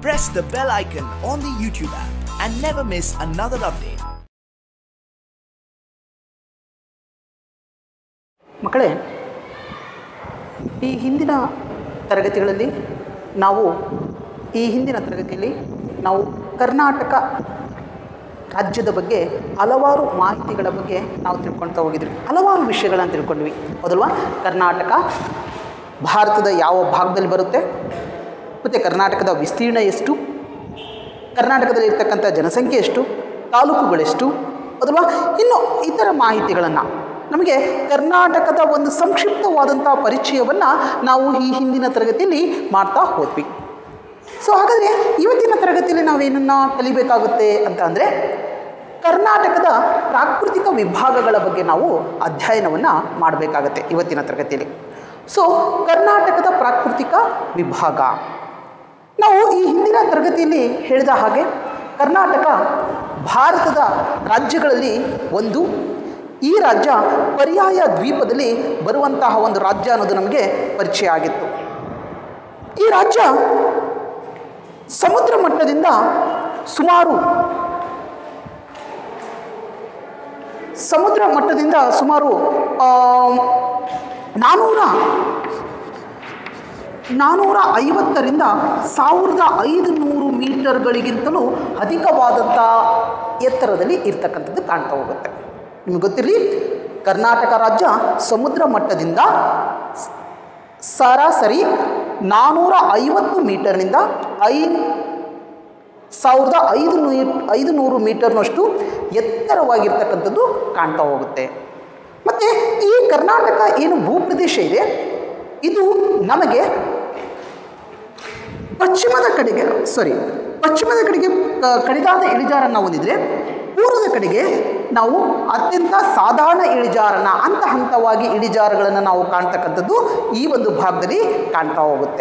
press the bell icon on the YouTube app and never miss another update. ಮಕ್ಕಳೇ ಈ ಹಿಂದಿನ ತರಗತಿಗಳಲ್ಲಿ ನಾವು ಈ ಹಿಂದಿನ ತರಗತಿಯಲ್ಲಿ ನಾವು ಕರ್ನಾಟಕ ರಾಜ್ಯದ ಬಗ್ಗೆ ಹಲವಾರು ಮಾಹಿತಿಗಳ ಬಗ್ಗೆ ನಾವು ತಿಳ್ಕೊಳ್ತಾ ಹೋಗಿದ್ವಿ ಹಲವಾರು ವಿಷಯಗಳನ್ನು ತಿಳ್ಕೊಂಡ್ವಿ ಹೌದಲ್ವಾ ಕರ್ನಾಟಕ ಭಾರತದ ಯಾವ ಭಾಗದಲ್ಲಿ ಬರುತ್ತೆ ಮತ್ತು ಕರ್ನಾಟಕದ ವಿಸ್ತೀರ್ಣ ಎಷ್ಟು ಕರ್ನಾಟಕದಲ್ಲಿ ಇರ್ತಕ್ಕಂಥ ಜನಸಂಖ್ಯೆ ಎಷ್ಟು ತಾಲೂಕುಗಳೆಷ್ಟು ಅಥವಾ ಇನ್ನು ಇತರ ಮಾಹಿತಿಗಳನ್ನು ನಮಗೆ ಕರ್ನಾಟಕದ ಒಂದು ಸಂಕ್ಷಿಪ್ತವಾದಂಥ ಪರಿಚಯವನ್ನು ನಾವು ಈ ಹಿಂದಿನ ತರಗತಿಯಲ್ಲಿ ಮಾಡ್ತಾ ಹೋದ್ವಿ ಸೊ ಹಾಗಾದರೆ ಇವತ್ತಿನ ತರಗತಿಯಲ್ಲಿ ನಾವೇನನ್ನು ಕಲಿಬೇಕಾಗುತ್ತೆ ಅಂತ ಅಂದರೆ ಕರ್ನಾಟಕದ ಪ್ರಾಕೃತಿಕ ವಿಭಾಗಗಳ ಬಗ್ಗೆ ನಾವು ಅಧ್ಯಯನವನ್ನು ಮಾಡಬೇಕಾಗತ್ತೆ ಇವತ್ತಿನ ತರಗತಿಯಲ್ಲಿ ಸೊ ಕರ್ನಾಟಕದ ಪ್ರಾಕೃತಿಕ ವಿಭಾಗ ನಾವು ಈ ಹಿಂದಿನ ತರಗತಿಯಲ್ಲಿ ಹೇಳಿದ ಹಾಗೆ ಕರ್ನಾಟಕ ಭಾರತದ ರಾಜ್ಯಗಳಲ್ಲಿ ಒಂದು ಈ ರಾಜ್ಯ ಪರ್ಯಾಯ ದ್ವೀಪದಲ್ಲಿ ಬರುವಂತಹ ಒಂದು ರಾಜ್ಯ ಅನ್ನೋದು ನಮಗೆ ಪರಿಚಯ ಆಗಿತ್ತು ಈ ರಾಜ್ಯ ಸಮುದ್ರ ಮಟ್ಟದಿಂದ ಸುಮಾರು ಸಮುದ್ರ ಮಟ್ಟದಿಂದ ಸುಮಾರು ಆ, ನಾನ್ನೂರ ನಾನ್ನೂರ ಐವತ್ತರಿಂದ ಸಾವಿರದ ಐದು ನೂರು ಮೀಟರ್ಗಳಿಗಿಂತಲೂ ಅಧಿಕವಾದಂಥ ಎತ್ತರದಲ್ಲಿ ಇರ್ತಕ್ಕಂಥದ್ದು ಕಾಣ್ತಾ ಹೋಗುತ್ತೆ ನಿಮಗೆ ಗೊತ್ತಿರಲಿ ಕರ್ನಾಟಕ ರಾಜ್ಯ ಸಮುದ್ರ ಮಟ್ಟದಿಂದ ಸ್- ಸರಾಸರಿ ನಾನ್ನೂರ ಐವತ್ತು ಮೀಟರ್ನಿಂದ ಐ ಸಾವಿರದ ಐದು ನೂ ಐದು ನೂರು ಮೀಟರ್ನಷ್ಟು ಎತ್ತರವಾಗಿರ್ತಕ್ಕಂಥದ್ದು ಕಾಣ್ತಾ ಹೋಗುತ್ತೆ ಮತ್ತು ಈ ಕರ್ನಾಟಕ ಏನು ಭೂಪ್ರದೇಶ ಇದೆ ಇದು ನಮಗೆ ಪಶ್ಚಿಮದ ಕಡೆಗೆ ಸಾರಿ ಪಶ್ಚಿಮದ ಕಡೆಗೆ ಕ- ಕಡಿದಾದ ಇಳಿಜಾರನ್ನು ಹೊಂದಿದರೆ ಪೂರ್ವದ ಕಡೆಗೆ ನಾವು ಅತ್ಯಂತ ಸಾಧಾರಣ ಇಳಿಜಾರನ್ನು ಹಂತ ಹಂತವಾಗಿ ಇಳಿಜಾರುಗಳನ್ನು ನಾವು ಕಾಣ್ತಕ್ಕಂಥದ್ದು ಈ ಒಂದು ಭಾಗದಲ್ಲಿ ಕಾಣ್ತಾ ಹೋಗುತ್ತೆ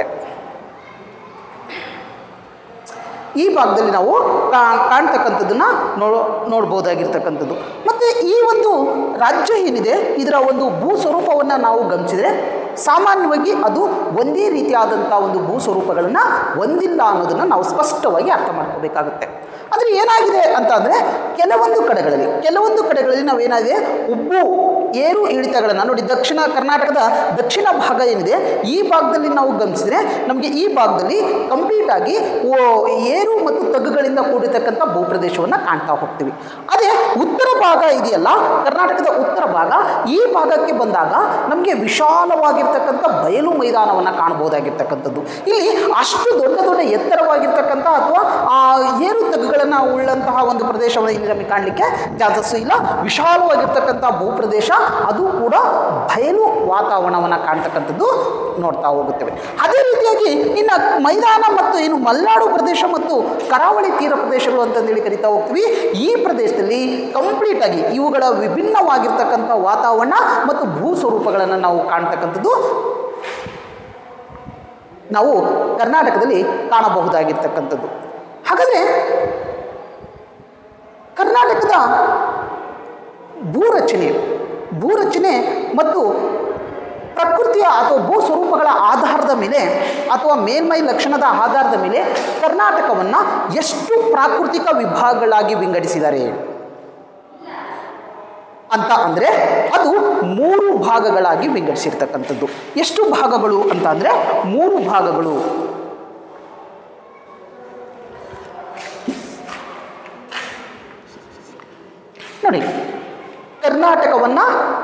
ಈ ಭಾಗದಲ್ಲಿ ನಾವು ಕಾ- ಕಾಣ್ತಕ್ಕಂಥದ್ದನ್ನು ನೋ ನೋಡ್ಬೋದಾಗಿರ್ತಕ್ಕಂಥದ್ದು ಮತ್ತು ಈ ಒಂದು ರಾಜ್ಯ ಏನಿದೆ ಇದರ ಒಂದು ಭೂ ಸ್ವರೂಪವನ್ನು ನಾವು ಗಮನಿಸಿದರೆ ಸಾಮಾನ್ಯವಾಗಿ ಅದು ಒಂದೇ ರೀತಿಯಾದಂಥ ಒಂದು ಭೂ ಸ್ವರೂಪಗಳನ್ನು ಹೊಂದಿಲ್ಲ ಅನ್ನೋದನ್ನು ನಾವು ಸ್ಪಷ್ಟವಾಗಿ ಅರ್ಥ ಮಾಡ್ಕೋಬೇಕಾಗುತ್ತೆ ಆದರೆ ಏನಾಗಿದೆ ಅಂತ ಅಂದರೆ ಕೆಲವೊಂದು ಕಡೆಗಳಲ್ಲಿ ಕೆಲವೊಂದು ಕಡೆಗಳಲ್ಲಿ ನಾವೇನಾಗಿದೆ ಉಬ್ಬು ಏರು ಇಳಿತಗಳನ್ನು ನೋಡಿ ದಕ್ಷಿಣ ಕರ್ನಾಟಕದ ದಕ್ಷಿಣ ಭಾಗ ಏನಿದೆ ಈ ಭಾಗದಲ್ಲಿ ನಾವು ಗಮನಿಸಿದರೆ ನಮಗೆ ಈ ಭಾಗದಲ್ಲಿ ಕಂಪ್ಲೀಟ್ ಆಗಿ ಓ- ಏರು ಮತ್ತು ತಗ್ಗುಗಳಿಂದ ಕೂಡಿರ್ತಕ್ಕಂಥ ಭೂಪ್ರದೇಶವನ್ನು ಕಾಣ್ತಾ ಹೋಗ್ತೀವಿ ಅದೇ ಉತ್ತರ ಭಾಗ ಇದೆಯಲ್ಲ ಕರ್ನಾಟಕದ ಉತ್ತರ ಭಾಗ ಈ ಭಾಗಕ್ಕೆ ಬಂದಾಗ ನಮಗೆ ವಿಶಾಲವಾಗಿರ್ತಕ್ಕಂಥ ಬಯಲು ಮೈದಾನವನ್ನು ಕಾಣಬಹುದಾಗಿರ್ತಕ್ಕಂಥದ್ದು ಇಲ್ಲಿ ಅಷ್ಟು ದೊಡ್ಡ ದೊಡ್ಡ ಎತ್ತರವಾಗಿರ್ತಕ್ಕಂಥ ಅಥವಾ ಆ ಏರು ತಗ್ಗುಗಳನ್ನು ಉಳ್ಳಂತಹ ಒಂದು ಪ್ರದೇಶವನ್ನು ಇಲ್ಲಿ ನಮಗೆ ಕಾಣಲಿಕ್ಕೆ ಚಾನ್ಸಸ್ ಇಲ್ಲ ವಿಶಾಲವಾಗಿರ್ತಕ್ಕಂಥ ಭೂಪ್ರದೇಶ ಅದು ಕೂಡ ಬಯಲು ವಾತಾವರಣವನ್ನು ಕಾಣ್ತಕ್ಕಂಥದ್ದು ನೋಡ್ತಾ ಹೋಗುತ್ತೇವೆ ಅದೇ ರೀತಿಯಾಗಿ ಇನ್ನು ಮೈದಾನ ಮತ್ತು ಏನು ಮಲೆನಾಡು ಪ್ರದೇಶ ಮತ್ತು ಕರಾವಳಿ ತೀರ ಪ್ರದೇಶಗಳು ಅಂತಂದೇಳಿ ಕರಿತಾ ಹೋಗ್ತೀವಿ ಈ ಪ್ರದೇಶದಲ್ಲಿ ಕಂಪ್ಲೀಟ್ ಆಗಿ ಇವುಗಳ ವಿಭಿನ್ನವಾಗಿರ್ತಕ್ಕಂಥ ವಾತಾವರಣ ಮತ್ತು ಭೂ ಸ್ವರೂಪಗಳನ್ನು ನಾವು ಕಾಣ್ತಕ್ಕಂಥದ್ದು ನಾವು ಕರ್ನಾಟಕದಲ್ಲಿ ಕಾಣಬಹುದಾಗಿರ್ತಕ್ಕಂಥದ್ದು ಹಾಗಾದರೆ ಕರ್ನಾಟಕದ ಭೂರಚನೆ ಭೂರಚನೆ ಮತ್ತು ಪ್ರಕೃತಿಯ ಅಥವಾ ಭೂ ಸ್ವರೂಪಗಳ ಆಧಾರದ ಮೇಲೆ ಅಥವಾ ಮೇಲ್ಮೈ ಲಕ್ಷಣದ ಆಧಾರದ ಮೇಲೆ ಕರ್ನಾಟಕವನ್ನು ಎಷ್ಟು ಪ್ರಾಕೃತಿಕ ವಿಭಾಗಗಳಾಗಿ ವಿಂಗಡಿಸಿದ್ದಾರೆ ಅಂತ ಅಂದರೆ ಅದು ಮೂರು ಭಾಗಗಳಾಗಿ ವಿಂಗಡಿಸಿರ್ತಕ್ಕಂಥದ್ದು ಎಷ್ಟು ಭಾಗಗಳು ಅಂತ ಅಂದರೆ ಮೂರು ಭಾಗಗಳು ನೋಡಿ ಕರ್ನಾಟಕವನ್ನು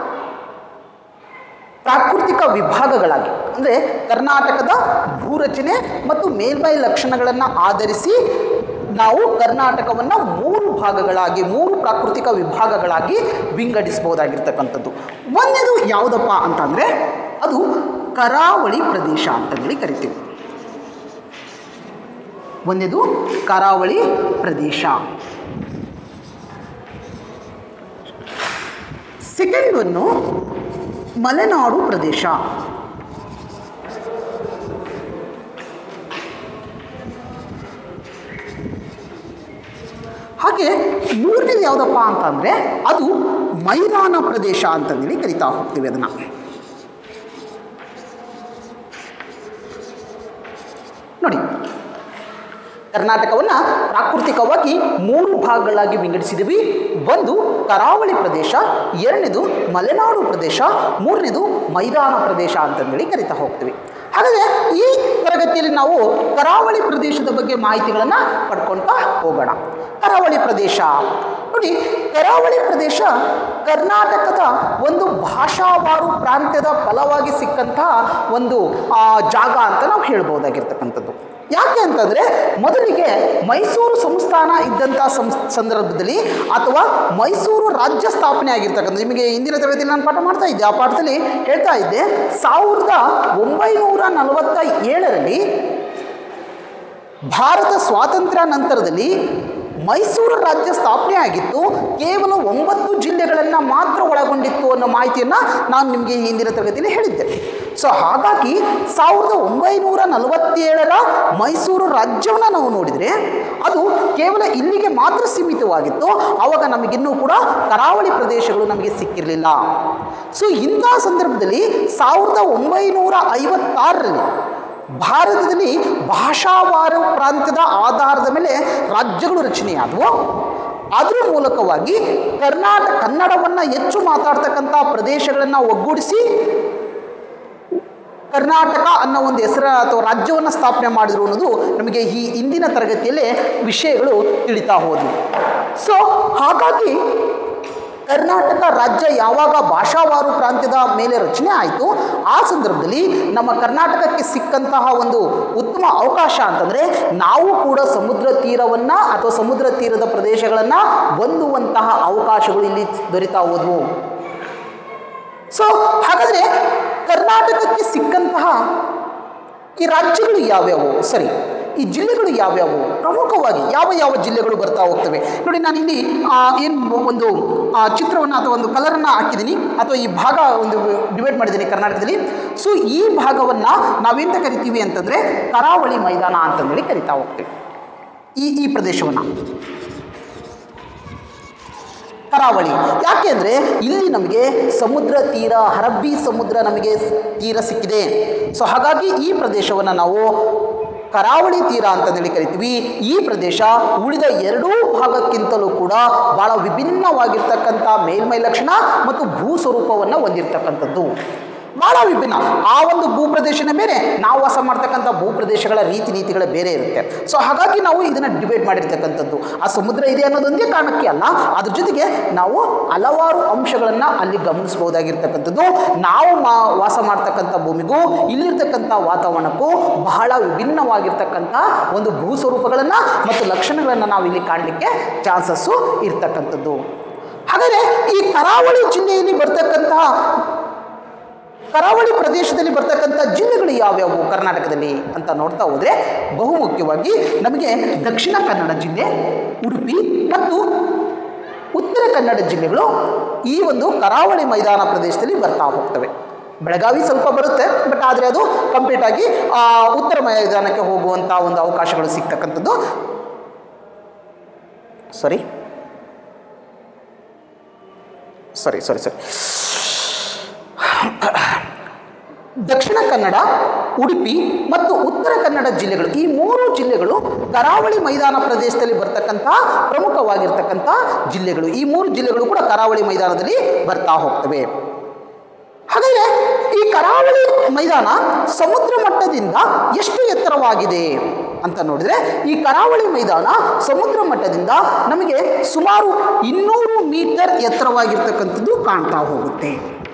ಪ್ರಾಕೃತಿಕ ವಿಭಾಗಗಳಾಗಿ ಅಂದರೆ ಕರ್ನಾಟಕದ ಭೂರಚನೆ ಮತ್ತು ಮೇಲ್ಮೈ ಲಕ್ಷಣಗಳನ್ನು ಆಧರಿಸಿ ನಾವು ಕರ್ನಾಟಕವನ್ನು ಮೂರು ಭಾಗಗಳಾಗಿ ಮೂರು ಪ್ರಾಕೃತಿಕ ವಿಭಾಗಗಳಾಗಿ ವಿಂಗಡಿಸಬಹುದಾಗಿರ್ತಕ್ಕಂಥದ್ದು ಒಂದೇದು ಯಾವುದಪ್ಪ ಅಂತಂದರೆ ಅದು ಕರಾವಳಿ ಪ್ರದೇಶ ಅಂತಂದೇಳಿ ಕರಿತೀವಿ ಒಂದೇದು ಕರಾವಳಿ ಪ್ರದೇಶ ಸೆಕೆಂಡ್ ಒನ್ನು ಮಲೆನಾಡು ಪ್ರದೇಶ ಹಾಗೆ ಮೂರನೇದು ಯಾವುದಪ್ಪ ಅಂತಂದರೆ ಅದು ಮೈದಾನ ಪ್ರದೇಶ ಅಂತಂದೇಳಿ ಕರಿತಾ ಹೋಗ್ತೀವಿ ಅದನ್ನು ನೋಡಿ ಕರ್ನಾಟಕವನ್ನು ಪ್ರಾಕೃತಿಕವಾಗಿ ಮೂರು ಭಾಗಗಳಾಗಿ ವಿಂಗಡಿಸಿದ್ದೀವಿ ಒಂದು ಕರಾವಳಿ ಪ್ರದೇಶ ಎರಡನೇದು ಮಲೆನಾಡು ಪ್ರದೇಶ ಮೂರನೇದು ಮೈದಾನ ಪ್ರದೇಶ ಅಂತಂದೇಳಿ ಕರಿತಾ ಹೋಗ್ತೀವಿ ಹಾಗಾದರೆ ಈ ತರಗತಿಯಲ್ಲಿ ನಾವು ಕರಾವಳಿ ಪ್ರದೇಶದ ಬಗ್ಗೆ ಮಾಹಿತಿಗಳನ್ನು ಪಡ್ಕೊಳ್ತಾ ಹೋಗೋಣ ಕರಾವಳಿ ಪ್ರದೇಶ ನೋಡಿ ಕರಾವಳಿ ಪ್ರದೇಶ ಕರ್ನಾಟಕದ ಒಂದು ಭಾಷಾವಾರು ಪ್ರಾಂತ್ಯದ ಫಲವಾಗಿ ಸಿಕ್ಕಂತಹ ಒಂದು ಆ, ಜಾಗ ಅಂತ ನಾವು ಹೇಳ್ಬೋದಾಗಿರ್ತಕ್ಕಂಥದ್ದು ಯಾಕೆ ಅಂತಂದರೆ ಮೊದಲಿಗೆ ಮೈಸೂರು ಸಂಸ್ಥಾನ ಇದ್ದಂಥ ಸಂಸ್ ಸಂದರ್ಭದಲ್ಲಿ ಅಥವಾ ಮೈಸೂರು ರಾಜ್ಯ ಸ್ಥಾಪನೆ ಆಗಿರ್ತಕ್ಕಂಥ ನಿಮಗೆ ಇಂದಿನ ತರಗತಿಯಲ್ಲಿ ನಾನು ಪಾಠ ಮಾಡ್ತಾ ಇದ್ದೆ ಆ ಪಾಠದಲ್ಲಿ ಹೇಳ್ತಾ ಇದ್ದೆ ಸಾವಿರದ ಒಂಬೈನೂರ ನಲವತ್ತ ಏಳರಲ್ಲಿ ಭಾರತ ಸ್ವಾತಂತ್ರ್ಯ ನಂತರದಲ್ಲಿ ಮೈಸೂರು ರಾಜ್ಯ ಸ್ಥಾಪನೆ ಆಗಿತ್ತು ಕೇವಲ ಒಂಬತ್ತು ಜಿಲ್ಲೆಗಳನ್ನು ಮಾತ್ರ ಒಳಗೊಂಡಿತ್ತು ಅನ್ನೋ ಮಾಹಿತಿಯನ್ನು ನಾನು ನಿಮಗೆ ಈ ಹಿಂದಿನ ತರಗತಿಯಲ್ಲಿ ಹೇಳಿದ್ದೆ ಸೊ ಹಾಗಾಗಿ ಸಾವಿರದ ಒಂಬೈನೂರ ನಲವತ್ತೇಳರ ಮೈಸೂರು ರಾಜ್ಯವನ್ನು ನಾವು ನೋಡಿದರೆ ಅದು ಕೇವಲ ಇಲ್ಲಿಗೆ ಮಾತ್ರ ಸೀಮಿತವಾಗಿತ್ತು ಆವಾಗ ನಮಗಿನ್ನೂ ಕೂಡ ಕರಾವಳಿ ಪ್ರದೇಶಗಳು ನಮಗೆ ಸಿಕ್ಕಿರಲಿಲ್ಲ ಸೊ ಇಂಥ ಸಂದರ್ಭದಲ್ಲಿ ಸಾವಿರದ ಒಂಬೈನೂರ ಐವತ್ತಾರರಲ್ಲಿ ಭಾರತದಲ್ಲಿ ಭಾಷಾವಾರು ಪ್ರಾಂತ್ಯದ ಆಧಾರದ ಮೇಲೆ ರಾಜ್ಯಗಳು ರಚನೆಯಾದವು ಅದರ ಮೂಲಕವಾಗಿ ಕರ್ನಾಟಕ ಕನ್ನಡವನ್ನು ಹೆಚ್ಚು ಮಾತಾಡ್ತಕ್ಕಂಥ ಪ್ರದೇಶಗಳನ್ನು ಒಗ್ಗೂಡಿಸಿ ಕರ್ನಾಟಕ ಅನ್ನೋ ಒಂದು ಹೆಸರ ಅಥವಾ ರಾಜ್ಯವನ್ನು ಸ್ಥಾಪನೆ ಮಾಡಿದ್ರು ಅನ್ನೋದು ನಮಗೆ ಈ ಇಂದಿನ ತರಗತಿಯಲ್ಲೇ ವಿಷಯಗಳು ತಿಳಿತಾ ಹೋದವು ಸೊ ಹಾಗಾಗಿ ಕರ್ನಾಟಕ ರಾಜ್ಯ ಯಾವಾಗ ಭಾಷಾವಾರು ಪ್ರಾಂತ್ಯದ ಮೇಲೆ ರಚನೆ ಆಯಿತು ಆ ಸಂದರ್ಭದಲ್ಲಿ ನಮ್ಮ ಕರ್ನಾಟಕಕ್ಕೆ ಸಿಕ್ಕಂತಹ ಒಂದು ಉತ್ತಮ ಅವಕಾಶ ಅಂತಂದರೆ ನಾವು ಕೂಡ ಸಮುದ್ರ ತೀರವನ್ನು ಅಥವಾ ಸಮುದ್ರ ತೀರದ ಪ್ರದೇಶಗಳನ್ನು ಹೊಂದುವಂತಹ ಅವಕಾಶಗಳು ಇಲ್ಲಿ ದೊರೀತಾ ಹೋದವು ಸೊ ಹಾಗಾದರೆ ಕರ್ನಾಟಕಕ್ಕೆ ಸಿಕ್ಕಂತಹ ಈ ರಾಜ್ಯಗಳು ಯಾವ್ಯಾವು ಸರಿ ಈ ಜಿಲ್ಲೆಗಳು ಯಾವ್ಯಾವು ಪ್ರಮುಖವಾಗಿ ಯಾವ ಯಾವ ಜಿಲ್ಲೆಗಳು ಬರ್ತಾ ಹೋಗ್ತವೆ ನೋಡಿ ನಾನು ಇಲ್ಲಿ ಏನು ಒಂದು ಚಿತ್ರವನ್ನು ಅಥವಾ ಒಂದು ಕಲರನ್ನು ಹಾಕಿದ್ದೀನಿ ಅಥವಾ ಈ ಭಾಗ ಒಂದು ಡಿವೈಡ್ ಮಾಡಿದ್ದೀನಿ ಕರ್ನಾಟಕದಲ್ಲಿ ಸೊ ಈ ಭಾಗವನ್ನು ನಾವೆಂತ ಕರಿತೀವಿ ಅಂತಂದರೆ ಕರಾವಳಿ ಮೈದಾನ ಅಂತಂದೇಳಿ ಕರಿತಾ ಹೋಗ್ತೀವಿ ಈ ಈ ಪ್ರದೇಶವನ್ನು ಕರಾವಳಿ ಯಾಕೆ ಅಂದರೆ ಇಲ್ಲಿ ನಮಗೆ ಸಮುದ್ರ ತೀರ ಅರಬ್ಬಿ ಸಮುದ್ರ ನಮಗೆ ತೀರ ಸಿಕ್ಕಿದೆ ಸೊ ಹಾಗಾಗಿ ಈ ಪ್ರದೇಶವನ್ನು ನಾವು ಕರಾವಳಿ ತೀರ ಅಂತಂದೇಳಿ ಕರಿತೀವಿ ಈ ಪ್ರದೇಶ ಉಳಿದ ಎರಡೂ ಭಾಗಕ್ಕಿಂತಲೂ ಕೂಡ ಭಾಳ ವಿಭಿನ್ನವಾಗಿರ್ತಕ್ಕಂಥ ಮೇಲ್ಮೈ ಲಕ್ಷಣ ಮತ್ತು ಭೂ ಸ್ವರೂಪವನ್ನು ಹೊಂದಿರತಕ್ಕಂಥದ್ದು ಭಾಳ ವಿಭಿನ್ನ ಆ ಒಂದು ಭೂಪ್ರದೇಶನೇ ಬೇರೆ ನಾವು ವಾಸ ಮಾಡ್ತಕ್ಕಂಥ ಭೂಪ್ರದೇಶಗಳ ರೀತಿ ನೀತಿಗಳೇ ಬೇರೆ ಇರುತ್ತೆ ಸೊ ಹಾಗಾಗಿ ನಾವು ಇದನ್ನು ಡಿಬೇಟ್ ಮಾಡಿರ್ತಕ್ಕಂಥದ್ದು ಆ ಸಮುದ್ರ ಇದೆ ಅನ್ನೋದೊಂದೇ ಕಾರಣಕ್ಕೆ ಅಲ್ಲ ಅದ್ರ ಜೊತೆಗೆ ನಾವು ಹಲವಾರು ಅಂಶಗಳನ್ನು ಅಲ್ಲಿ ಗಮನಿಸ್ಬೋದಾಗಿರ್ತಕ್ಕಂಥದ್ದು ನಾವು ಮಾ ವಾಸ ಮಾಡ್ತಕ್ಕಂಥ ಭೂಮಿಗೂ ಇಲ್ಲಿರ್ತಕ್ಕಂಥ ವಾತಾವರಣಕ್ಕೂ ಬಹಳ ವಿಭಿನ್ನವಾಗಿರ್ತಕ್ಕಂಥ ಒಂದು ಭೂ ಸ್ವರೂಪಗಳನ್ನು ಮತ್ತು ಲಕ್ಷಣಗಳನ್ನು ನಾವು ಇಲ್ಲಿ ಕಾಣಲಿಕ್ಕೆ ಚಾನ್ಸಸ್ಸು ಇರ್ತಕ್ಕಂಥದ್ದು ಹಾಗಾದರೆ ಈ ಕರಾವಳಿ ಜಿಲ್ಲೆಯಲ್ಲಿ ಬರ್ತಕ್ಕಂತಹ ಕರಾವಳಿ ಪ್ರದೇಶದಲ್ಲಿ ಬರ್ತಕ್ಕಂಥ ಜಿಲ್ಲೆಗಳು ಯಾವ್ಯಾವು ಕರ್ನಾಟಕದಲ್ಲಿ ಅಂತ ನೋಡ್ತಾ ಹೋದರೆ ಬಹುಮುಖ್ಯವಾಗಿ ನಮಗೆ ದಕ್ಷಿಣ ಕನ್ನಡ ಜಿಲ್ಲೆ ಉಡುಪಿ ಮತ್ತು ಉತ್ತರ ಕನ್ನಡ ಜಿಲ್ಲೆಗಳು ಈ ಒಂದು ಕರಾವಳಿ ಮೈದಾನ ಪ್ರದೇಶದಲ್ಲಿ ಬರ್ತಾ ಹೋಗ್ತವೆ ಬೆಳಗಾವಿ ಸ್ವಲ್ಪ ಬರುತ್ತೆ ಬಟ್ ಆದರೆ ಅದು ಕಂಪ್ಲೀಟ್ ಆಗಿ ಆ, ಉತ್ತರ ಮೈದಾನಕ್ಕೆ ಹೋಗುವಂಥ ಒಂದು ಅವಕಾಶಗಳು ಸಿಗ್ತಕ್ಕಂಥದ್ದು ಸಾರಿ ಸರಿ ಸರಿ ಸರಿ ದಕ್ಷಿಣ ಕನ್ನಡ ಉಡುಪಿ ಮತ್ತು ಉತ್ತರ ಕನ್ನಡ ಜಿಲ್ಲೆಗಳು ಈ ಮೂರು ಜಿಲ್ಲೆಗಳು ಕರಾವಳಿ ಮೈದಾನ ಪ್ರದೇಶದಲ್ಲಿ ಬರ್ತಕ್ಕಂಥ ಪ್ರಮುಖವಾಗಿರ್ತಕ್ಕಂಥ ಜಿಲ್ಲೆಗಳು ಈ ಮೂರು ಜಿಲ್ಲೆಗಳು ಕೂಡ ಕರಾವಳಿ ಮೈದಾನದಲ್ಲಿ ಬರ್ತಾ ಹೋಗ್ತವೆ ಹಾಗಾದರೆ ಈ ಕರಾವಳಿ ಮೈದಾನ ಸಮುದ್ರ ಮಟ್ಟದಿಂದ ಎಷ್ಟು ಎತ್ತರವಾಗಿದೆ ಅಂತ ನೋಡಿದರೆ ಈ ಕರಾವಳಿ ಮೈದಾನ ಸಮುದ್ರ ಮಟ್ಟದಿಂದ ನಮಗೆ ಸುಮಾರು ಇನ್ನೂರು ಮೀಟರ್ ಎತ್ತರವಾಗಿರ್ತಕ್ಕಂಥದ್ದು ಕಾಣ್ತಾ ಹೋಗುತ್ತೆ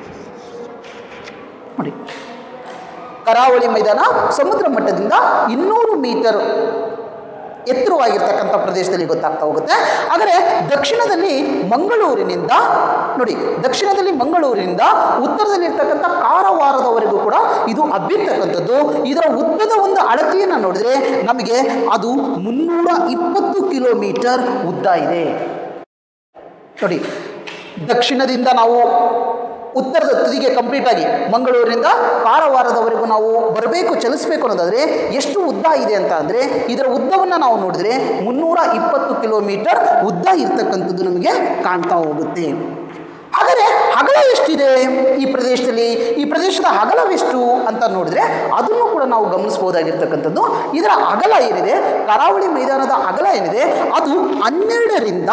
ನೋಡಿ ಕರಾವಳಿ ಮೈದಾನ ಸಮುದ್ರ ಮಟ್ಟದಿಂದ ಇನ್ನೂರು ಮೀಟರ್ ಎತ್ತರವಾಗಿರ್ತಕ್ಕಂಥ ಪ್ರದೇಶದಲ್ಲಿ ಗೊತ್ತಾಗ್ತಾ ಹೋಗುತ್ತೆ ಆದರೆ ದಕ್ಷಿಣದಲ್ಲಿ ಮಂಗಳೂರಿನಿಂದ ನೋಡಿ ದಕ್ಷಿಣದಲ್ಲಿ ಮಂಗಳೂರಿನಿಂದ ಉತ್ತರದಲ್ಲಿರ್ತಕ್ಕಂಥ ಕಾರವಾರದವರೆಗೂ ಕೂಡ ಇದು ಹಬ್ಬಿರ್ತಕ್ಕಂಥದ್ದು ಇದರ ಉದ್ದದ ಒಂದು ಅಳತೆಯನ್ನು ನೋಡಿದರೆ ನಮಗೆ ಅದು ಮುನ್ನೂರ ಇಪ್ಪತ್ತು ಕಿಲೋಮೀಟರ್ ಉದ್ದ ಇದೆ ನೋಡಿ ದಕ್ಷಿಣದಿಂದ ನಾವು ಉತ್ತರದ ತುದಿಗೆ ಕಂಪ್ಲೀಟ್ ಆಗಿ ಮಂಗಳೂರಿನಿಂದ ಕಾರವಾರದವರೆಗೂ ನಾವು ಬರಬೇಕು ಚಲಿಸಬೇಕು ಅನ್ನೋದಾದರೆ ಎಷ್ಟು ಉದ್ದ ಇದೆ ಅಂತ ಅಂದರೆ ಇದರ ಉದ್ದವನ್ನು ನಾವು ನೋಡಿದರೆ ಮುನ್ನೂರ ಇಪ್ಪತ್ತು ಕಿಲೋಮೀಟರ್ ಉದ್ದ ಇರ್ತಕ್ಕಂಥದ್ದು ನಮಗೆ ಕಾಣ್ತಾ ಹೋಗುತ್ತೆ ಹಾಗಾದರೆ ಅಗಲ ಎಷ್ಟಿದೆ ಈ ಪ್ರದೇಶದಲ್ಲಿ ಈ ಪ್ರದೇಶದ ಅಗಲವೆಷ್ಟು ಅಂತ ನೋಡಿದ್ರೆ ಅದನ್ನು ಕೂಡ ನಾವು ಗಮನಿಸಬಹುದಾಗಿರ್ತಕ್ಕಂಥದ್ದು ಇದರ ಅಗಲ ಏನಿದೆ ಕರಾವಳಿ ಮೈದಾನದ ಅಗಲ ಏನಿದೆ ಅದು ಹನ್ನೆರಡರಿಂದ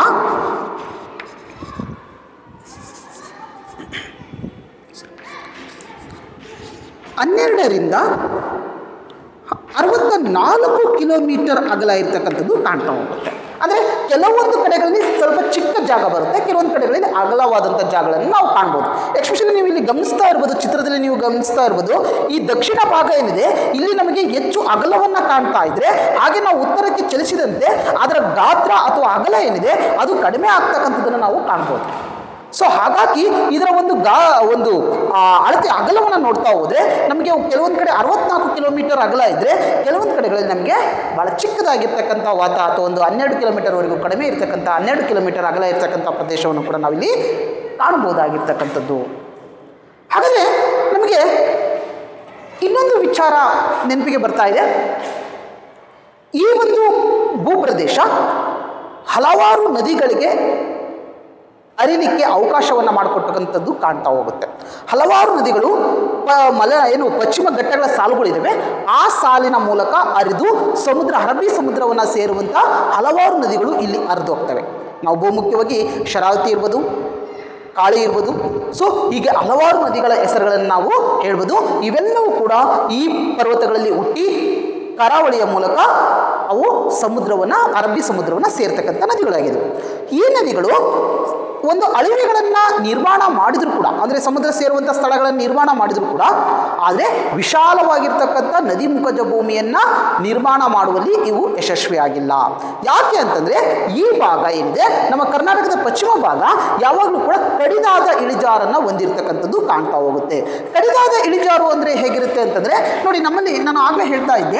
ಹನ್ನೆರಡರಿಂದ ಅರವತ್ತ ನಾಲ್ಕು ಕಿಲೋಮೀಟರ್ ಅಗಲ ಇರ್ತಕ್ಕಂಥದ್ದು ಕಾಣ್ತಾ ಹೋಗುತ್ತೆ ಅಂದರೆ ಕೆಲವೊಂದು ಕಡೆಗಳಲ್ಲಿ ಸ್ವಲ್ಪ ಚಿಕ್ಕ ಜಾಗ ಬರುತ್ತೆ ಕೆಲವೊಂದು ಕಡೆಗಳಲ್ಲಿ ಅಗಲವಾದಂಥ ಜಾಗಗಳನ್ನು ನಾವು ಕಾಣ್ಬೋದು ಎಸ್ಪೆಷಲಿ ನೀವು ಇಲ್ಲಿ ಗಮನಿಸ್ತಾ ಇರ್ಬೋದು ಚಿತ್ರದಲ್ಲಿ ನೀವು ಗಮನಿಸ್ತಾ ಇರ್ಬೋದು ಈ ದಕ್ಷಿಣ ಭಾಗ ಏನಿದೆ ಇಲ್ಲಿ ನಮಗೆ ಹೆಚ್ಚು ಅಗಲವನ್ನು ಕಾಣ್ತಾ ಇದ್ರೆ ಹಾಗೆ ನಾವು ಉತ್ತರಕ್ಕೆ ಚಲಿಸಿದಂತೆ ಅದರ ಗಾತ್ರ ಅಥವಾ ಅಗಲ ಏನಿದೆ ಅದು ಕಡಿಮೆ ಆಗ್ತಕ್ಕಂಥದ್ದನ್ನು ನಾವು ಕಾಣ್ಬೋದು ಸೊ ಹಾಗಾಗಿ ಇದರ ಒಂದು ಗಾ ಒಂದು ಆ, ಅಳತೆ ಅಗಲವನ್ನು ನೋಡ್ತಾ ಹೋದರೆ ನಮಗೆ ಕೆಲವೊಂದು ಕಡೆ ಅರವತ್ನಾಲ್ಕು ಕಿಲೋಮೀಟರ್ ಅಗಲ ಇದ್ದರೆ ಕೆಲವೊಂದು ಕಡೆಗಳಲ್ಲಿ ನಮಗೆ ಭಾಳ ಚಿಕ್ಕದಾಗಿರ್ತಕ್ಕಂಥ ವಾತ ಅಥವಾ ಒಂದು ಹನ್ನೆರಡು ಕಿಲೋಮೀಟರ್ವರೆಗೂ ಕಡಿಮೆ ಇರ್ತಕ್ಕಂಥ ಹನ್ನೆರಡು ಕಿಲೋಮೀಟರ್ ಅಗಲ ಇರ್ತಕ್ಕಂಥ ಪ್ರದೇಶವನ್ನು ಕೂಡ ನಾವಿಲ್ಲಿ ಕಾಣಬಹುದಾಗಿರ್ತಕ್ಕಂಥದ್ದು ಹಾಗಾದರೆ ನಮಗೆ ಇನ್ನೊಂದು ವಿಚಾರ ನೆನಪಿಗೆ ಬರ್ತಾ ಇದೆ ಈ ಒಂದು ಭೂಪ್ರದೇಶ ಹಲವಾರು ನದಿಗಳಿಗೆ ಅರಿಲಿಕ್ಕೆ ಅವಕಾಶವನ್ನು ಮಾಡಿಕೊಟ್ಟಕ್ಕಂಥದ್ದು ಕಾಣ್ತಾ ಹೋಗುತ್ತೆ ಹಲವಾರು ನದಿಗಳು ಪ ಮಲ ಏನು ಪಶ್ಚಿಮ ಘಟ್ಟಗಳ ಸಾಲುಗಳಿದ್ದಾವೆ ಆ ಸಾಲಿನ ಮೂಲಕ ಹರಿದು ಸಮುದ್ರ ಅರಬ್ಬಿ ಸಮುದ್ರವನ್ನು ಸೇರುವಂಥ ಹಲವಾರು ನದಿಗಳು ಇಲ್ಲಿ ಹರಿದು ಹೋಗ್ತವೆ ನಾವು ಬಹುಮುಖ್ಯವಾಗಿ ಶರಾವತಿ ಇರ್ಬೋದು ಕಾಳಿ ಇರ್ಬೋದು ಸೊ ಹೀಗೆ ಹಲವಾರು ನದಿಗಳ ಹೆಸರುಗಳನ್ನು ನಾವು ಹೇಳ್ಬೋದು ಇವೆಲ್ಲವೂ ಕೂಡ ಈ ಪರ್ವತಗಳಲ್ಲಿ ಹುಟ್ಟಿ ಕರಾವಳಿಯ ಮೂಲಕ ಅವು ಸಮುದ್ರವನ್ನು ಅರಬ್ಬಿ ಸಮುದ್ರವನ್ನು ಸೇರ್ತಕ್ಕಂಥ ನದಿಗಳಾಗಿವೆ ಈ ನದಿಗಳು ಒಂದು ಅಳಿವೆಗಳನ್ನು ನಿರ್ಮಾಣ ಮಾಡಿದರೂ ಕೂಡ ಅಂದರೆ ಸಮುದ್ರ ಸೇರುವಂಥ ಸ್ಥಳಗಳನ್ನು ನಿರ್ಮಾಣ ಮಾಡಿದರೂ ಕೂಡ ಆದರೆ ವಿಶಾಲವಾಗಿರ್ತಕ್ಕಂಥ ನದಿ ಮುಖಜ ಭೂಮಿಯನ್ನು ನಿರ್ಮಾಣ ಮಾಡುವಲ್ಲಿ ಇವು ಯಶಸ್ವಿಯಾಗಿಲ್ಲ ಯಾಕೆ ಅಂತಂದರೆ ಈ ಭಾಗ ಏನಿದೆ ನಮ್ಮ ಕರ್ನಾಟಕದ ಪಶ್ಚಿಮ ಭಾಗ ಯಾವಾಗಲೂ ಕೂಡ ಕಡಿದಾದ ಇಳಿಜಾರನ್ನು ಹೊಂದಿರತಕ್ಕಂಥದ್ದು ಕಾಣ್ತಾ ಹೋಗುತ್ತೆ ಕಡಿದಾದ ಇಳಿಜಾರು ಅಂದರೆ ಹೇಗಿರುತ್ತೆ ಅಂತಂದರೆ ನೋಡಿ ನಮ್ಮಲ್ಲಿ ನಾನು ಆಗಲೇ ಹೇಳ್ತಾ ಇದ್ದೆ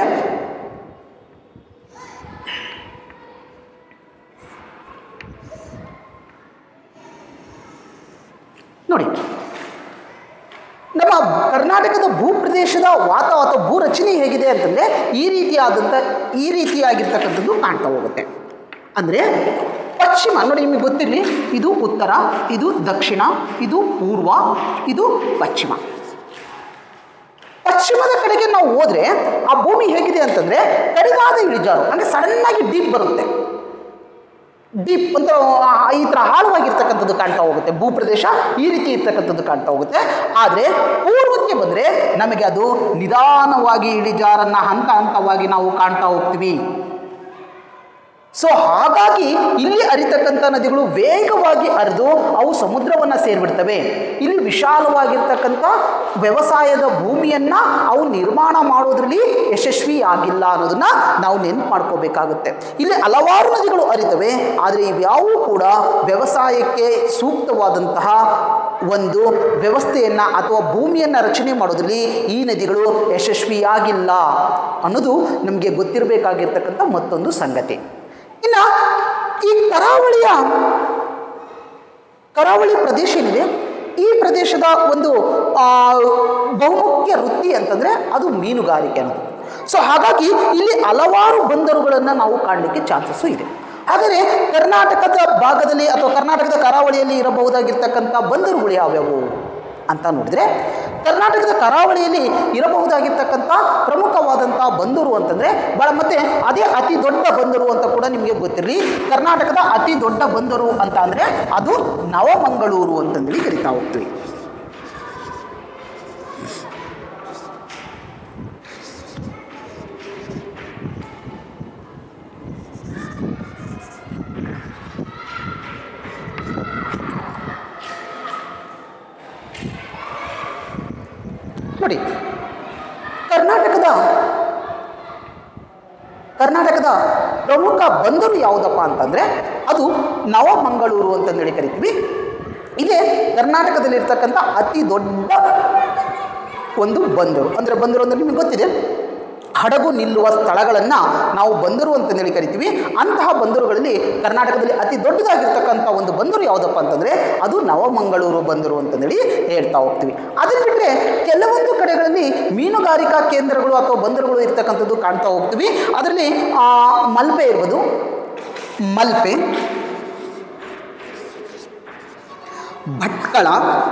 ನೋಡಿ ನಮ್ಮ ಕರ್ನಾಟಕದ ಭೂಪ್ರದೇಶದ ವಾತ ಅಥವಾ ಭೂ ರಚನೆ ಹೇಗಿದೆ ಅಂತಂದರೆ ಈ ರೀತಿಯಾದಂಥ ಈ ರೀತಿಯಾಗಿರ್ತಕ್ಕಂಥದ್ದು ಕಾಣ್ತಾ ಹೋಗುತ್ತೆ ಅಂದರೆ ಪಶ್ಚಿಮ ನೋಡಿ ನಿಮಗೆ ಗೊತ್ತಿರಲಿ ಇದು ಉತ್ತರ ಇದು ದಕ್ಷಿಣ ಇದು ಪೂರ್ವ ಇದು ಪಶ್ಚಿಮ ಪಶ್ಚಿಮದ ಕಡೆಗೆ ನಾವು ಹೋದರೆ ಆ ಭೂಮಿ ಹೇಗಿದೆ ಅಂತಂದರೆ ಕಡಿದಾದ ಇಳಿಜಾರು ಅಂದರೆ ಸಡನ್ನಾಗಿ ಡೀಪ್ ಬರುತ್ತೆ ಡೀಪ್ ಅಂತ ಆ- ಈ ಥರ ಆಳವಾಗಿರ್ತಕ್ಕಂಥದ್ದು ಕಾಣ್ತಾ ಹೋಗುತ್ತೆ ಭೂಪ್ರದೇಶ ಈ ರೀತಿ ಇರ್ತಕ್ಕಂಥದ್ದು ಕಾಣ್ತಾ ಹೋಗುತ್ತೆ ಆದರೆ ಪೂರ್ವಕ್ಕೆ ಬಂದರೆ ನಮಗೆ ಅದು ನಿಧಾನವಾಗಿ ಇಳಿಜಾರನ್ನು ಹಂತ ಹಂತವಾಗಿ ನಾವು ಕಾಣ್ತಾ ಹೋಗ್ತೀವಿ ಸೊ ಹಾಗಾಗಿ ಇಲ್ಲಿ ಹರಿತಕ್ಕಂಥ ನದಿಗಳು ವೇಗವಾಗಿ ಹರಿದು ಅವು ಸಮುದ್ರವನ್ನು ಸೇರಿಬಿಡ್ತವೆ ಇಲ್ಲಿ ವಿಶಾಲವಾಗಿರ್ತಕ್ಕಂಥ ವ್ಯವಸಾಯದ ಭೂಮಿಯನ್ನು ಅವು ನಿರ್ಮಾಣ ಮಾಡೋದ್ರಲ್ಲಿ ಯಶಸ್ವಿ ಆಗಿಲ್ಲ ಅನ್ನೋದನ್ನ ನಾವು ನೆನಪು ಮಾಡ್ಕೋಬೇಕಾಗುತ್ತೆ ಇಲ್ಲಿ ಹಲವಾರು ನದಿಗಳು ಹರಿತವೆ ಆದರೆ ಇವ್ಯಾವೂ ಕೂಡ ವ್ಯವಸಾಯಕ್ಕೆ ಸೂಕ್ತವಾದಂತಹ ಒಂದು ವ್ಯವಸ್ಥೆಯನ್ನು ಅಥವಾ ಭೂಮಿಯನ್ನು ರಚನೆ ಮಾಡೋದ್ರಲ್ಲಿ ಈ ನದಿಗಳು ಯಶಸ್ವಿಯಾಗಿಲ್ಲ ಅನ್ನೋದು ನಮಗೆ ಗೊತ್ತಿರಬೇಕಾಗಿರ್ತಕ್ಕಂಥ ಮತ್ತೊಂದು ಸಂಗತಿ ಇನ್ನು ಈ ಕರಾವಳಿಯ ಕರಾವಳಿ ಪ್ರದೇಶ ಏನಿದೆ ಈ ಪ್ರದೇಶದ ಒಂದು ಆ, ಬಹುಮುಖ್ಯ ವೃತ್ತಿ ಅಂತಂದರೆ ಅದು ಮೀನುಗಾರಿಕೆ ಅನ್ನೋದು ಸೊ ಹಾಗಾಗಿ ಇಲ್ಲಿ ಹಲವಾರು ಬಂದರುಗಳನ್ನು ನಾವು ಕಾಣಲಿಕ್ಕೆ ಚಾನ್ಸಸ್ಸು ಇದೆ ಹಾಗಾದರೆ ಕರ್ನಾಟಕದ ಭಾಗದಲ್ಲಿ ಅಥವಾ ಕರ್ನಾಟಕದ ಕರಾವಳಿಯಲ್ಲಿ ಇರಬಹುದಾಗಿರ್ತಕ್ಕಂಥ ಬಂದರುಗಳು ಯಾವ್ಯಾವು ಅಂತ ನೋಡಿದರೆ ಕರ್ನಾಟಕದ ಕರಾವಳಿಯಲ್ಲಿ ಇರಬಹುದಾಗಿರ್ತಕ್ಕಂಥ ಪ್ರಮುಖವಾದಂಥ ಬಂದರು ಅಂತಂದರೆ ಭಾಳ ಮತ್ತೆ ಅದೇ ಅತಿ ದೊಡ್ಡ ಬಂದರು ಅಂತ ಕೂಡ ನಿಮಗೆ ಗೊತ್ತಿರಲಿ ಕರ್ನಾಟಕದ ಅತಿ ದೊಡ್ಡ ಬಂದರು ಅಂತ ಅಂದರೆ ಅದು ನವಮಂಗಳೂರು ಅಂತಂದೇಳಿ ಕರಿತಾ ಹೋಗ್ತೀವಿ ನೋಡಿ ಕರ್ನಾಟಕದ ಕರ್ನಾಟಕದ ಪ್ರಮುಖ ಬಂದರು ಯಾವುದಪ್ಪ ಅಂತಂದರೆ ಅದು ನವಮಂಗಳೂರು ಅಂತಂದೇಳಿ ಕರಿತೀವಿ ಇದೇ ಕರ್ನಾಟಕದಲ್ಲಿರ್ತಕ್ಕಂಥ ಅತಿ ದೊಡ್ಡ ಒಂದು ಬಂದರು ಅಂದರೆ ಬಂದರು ಅಂದರೆ ನಿಮಗೆ ಗೊತ್ತಿದೆ ಹಡಗು ನಿಲ್ಲುವ ಸ್ಥಳಗಳನ್ನು ನಾವು ಬಂದರು ಅಂತಂದೇಳಿ ಕರಿತೀವಿ ಅಂತಹ ಬಂದರುಗಳಲ್ಲಿ ಕರ್ನಾಟಕದಲ್ಲಿ ಅತಿ ದೊಡ್ಡದಾಗಿರ್ತಕ್ಕಂಥ ಒಂದು ಬಂದರು ಯಾವುದಪ್ಪ ಅಂತಂದರೆ ಅದು ನವಮಂಗಳೂರು ಬಂದರು ಅಂತಂದೇಳಿ ಹೇಳ್ತಾ ಹೋಗ್ತೀವಿ ಅದನ್ನು ಬಿಟ್ಟರೆ ಕೆಲವೊಂದು ಕಡೆಗಳಲ್ಲಿ ಮೀನುಗಾರಿಕಾ ಕೇಂದ್ರಗಳು ಅಥವಾ ಬಂದರುಗಳು ಇರ್ತಕ್ಕಂಥದ್ದು ಕಾಣ್ತಾ ಹೋಗ್ತೀವಿ ಅದರಲ್ಲಿ ಆ, ಮಲ್ಪೆ ಇರ್ಬೋದು ಮಲ್ಪೆ ಭಟ್ಕಳ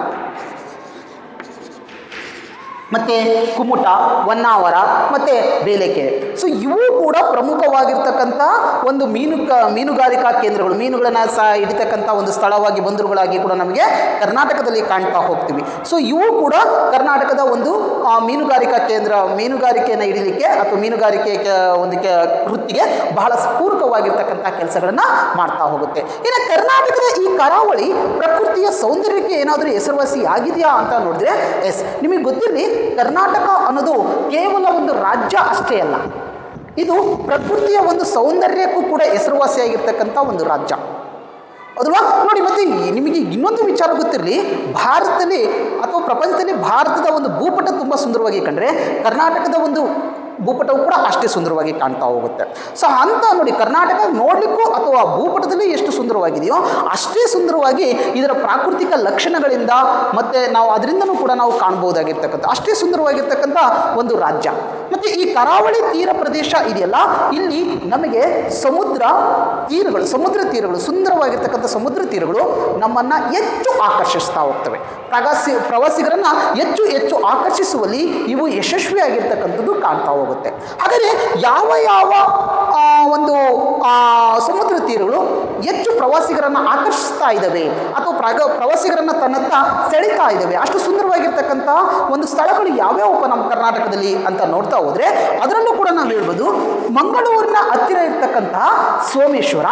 ಮತ್ತು ಕುಮುಟ ಹೊನ್ನಾವರ ಮತ್ತು ಬೇಲೆಕೆರೆ ಸೊ ಇವು ಕೂಡ ಪ್ರಮುಖವಾಗಿರ್ತಕ್ಕಂಥ ಒಂದು ಮೀನು ಕ ಮೀನುಗಾರಿಕಾ ಕೇಂದ್ರಗಳು ಮೀನುಗಳನ್ನು ಸಹ ಹಿಡಿತಕ್ಕಂಥ ಒಂದು ಸ್ಥಳವಾಗಿ ಬಂದರುಗಳಾಗಿ ಕೂಡ ನಮಗೆ ಕರ್ನಾಟಕದಲ್ಲಿ ಕಾಣ್ತಾ ಹೋಗ್ತೀವಿ ಸೊ ಇವು ಕೂಡ ಕರ್ನಾಟಕದ ಒಂದು ಆ, ಮೀನುಗಾರಿಕಾ ಕೇಂದ್ರ ಮೀನುಗಾರಿಕೆಯನ್ನು ಹಿಡಿಲಿಕ್ಕೆ ಅಥವಾ ಮೀನುಗಾರಿಕೆ ಕೆ- ಒಂದು ಕೆ ವೃತ್ತಿಗೆ ಬಹಳ ಪೂರಕವಾಗಿರ್ತಕ್ಕಂಥ ಕೆಲಸಗಳನ್ನು ಮಾಡ್ತಾ ಹೋಗುತ್ತೆ ಇನ್ನು ಕರ್ನಾಟಕದ ಈ ಕರಾವಳಿ ಪ್ರಕೃತಿಯ ಸೌಂದರ್ಯಕ್ಕೆ ಏನಾದರೂ ಹೆಸರುವಾಸಿ ಆಗಿದೆಯಾ ಅಂತ ನೋಡಿದ್ರೆ ಎಸ್ ನಿಮಗೆ ಗೊತ್ತಿರಲಿ ಕರ್ನಾಟಕ ಅನ್ನೋದು ಕೇವಲ ಒಂದು ರಾಜ್ಯ ಅಷ್ಟೇ ಅಲ್ಲ ಇದು ಪ್ರಕೃತಿಯ ಒಂದು ಸೌಂದರ್ಯಕ್ಕೂ ಕೂಡ ಹೆಸರುವಾಸಿಯಾಗಿರ್ತಕ್ಕಂಥ ಒಂದು ರಾಜ್ಯ ಅಲ್ವಾ ನೋಡಿ ಮತ್ತೆ ಈ- ನಿಮಗೆ ಇನ್ನೊಂದು ವಿಚಾರ ಗೊತ್ತಿರಲಿ ಭಾರತದಲ್ಲಿ ಅಥವಾ ಪ್ರಪಂಚದಲ್ಲಿ ಭಾರತದ ಒಂದು ಭೂಪಟ ತುಂಬ ಸುಂದರವಾಗಿ ಕಂಡ್ರೆ ಕರ್ನಾಟಕದ ಒಂದು ಭೂಪಟವು ಕೂಡ ಅಷ್ಟೇ ಸುಂದರವಾಗಿ ಕಾಣ್ತಾ ಹೋಗುತ್ತೆ ಸೊ ಅಂತ ನೋಡಿ ಕರ್ನಾಟಕ ನೋಡಲಿಕ್ಕೂ ಅಥವಾ ಭೂಪಟದಲ್ಲಿ ಎಷ್ಟು ಸುಂದರವಾಗಿದೆಯೋ ಅಷ್ಟೇ ಸುಂದರವಾಗಿ ಇದರ ಪ್ರಾಕೃತಿಕ ಲಕ್ಷಣಗಳಿಂದ ಮತ್ತು ನಾವು ಅದರಿಂದನೂ ಕೂಡ ನಾವು ಕಾಣ್ಬೋದಾಗಿರ್ತಕ್ಕಂಥ ಅಷ್ಟೇ ಸುಂದರವಾಗಿರ್ತಕ್ಕಂಥ ಒಂದು ರಾಜ್ಯ ಮತ್ತು ಈ ಕರಾವಳಿ ತೀರ ಪ್ರದೇಶ ಇದೆಯಲ್ಲ ಇಲ್ಲಿ ನಮಗೆ ಸಮುದ್ರ ತೀರಗಳು ಸಮುದ್ರ ತೀರಗಳು ಸುಂದರವಾಗಿರ್ತಕ್ಕಂಥ ಸಮುದ್ರ ತೀರಗಳು ನಮ್ಮನ್ನು ಹೆಚ್ಚು ಆಕರ್ಷಿಸ್ತಾ ಹೋಗ್ತವೆ ಪ್ರವಾಸಿ ಪ್ರವಾಸಿಗರನ್ನು ಹೆಚ್ಚು ಹೆಚ್ಚು ಆಕರ್ಷಿಸುವಲ್ಲಿ ಇವು ಯಶಸ್ವಿಯಾಗಿರ್ತಕ್ಕಂಥದ್ದು ಕಾಣ್ತಾ ಹೋಗುತ್ತೆ ಹಾಗಾದರೆ ಯಾವ ಯಾವ ಆ, ಒಂದು ಆ, ಸಮುದ್ರ ತೀರಗಳು ಹೆಚ್ಚು ಪ್ರವಾಸಿಗರನ್ನು ಆಕರ್ಷಿಸ್ತಾ ಇದ್ದಾವೆ ಅಥವಾ ಪ್ರಗ ಪ್ರವಾಸಿಗರನ್ನು ತನ್ನತ್ತ ಸೆಳೀತಾ ಇದ್ದಾವೆ ಅಷ್ಟು ಸುಂದರವಾಗಿರ್ತಕ್ಕಂಥ ಒಂದು ಸ್ಥಳಗಳು ಯಾವ್ಯಾವಪ್ಪ ನಮ್ಮ ಕರ್ನಾಟಕದಲ್ಲಿ ಅಂತ ನೋಡ್ತಾ ಹೋದರೆ ಅದರಲ್ಲೂ ಕೂಡ ನಾವು ಹೇಳ್ಬೋದು ಮಂಗಳೂರಿನ ಹತ್ತಿರ ಇರ್ತಕ್ಕಂತಹ ಸೋಮೇಶ್ವರ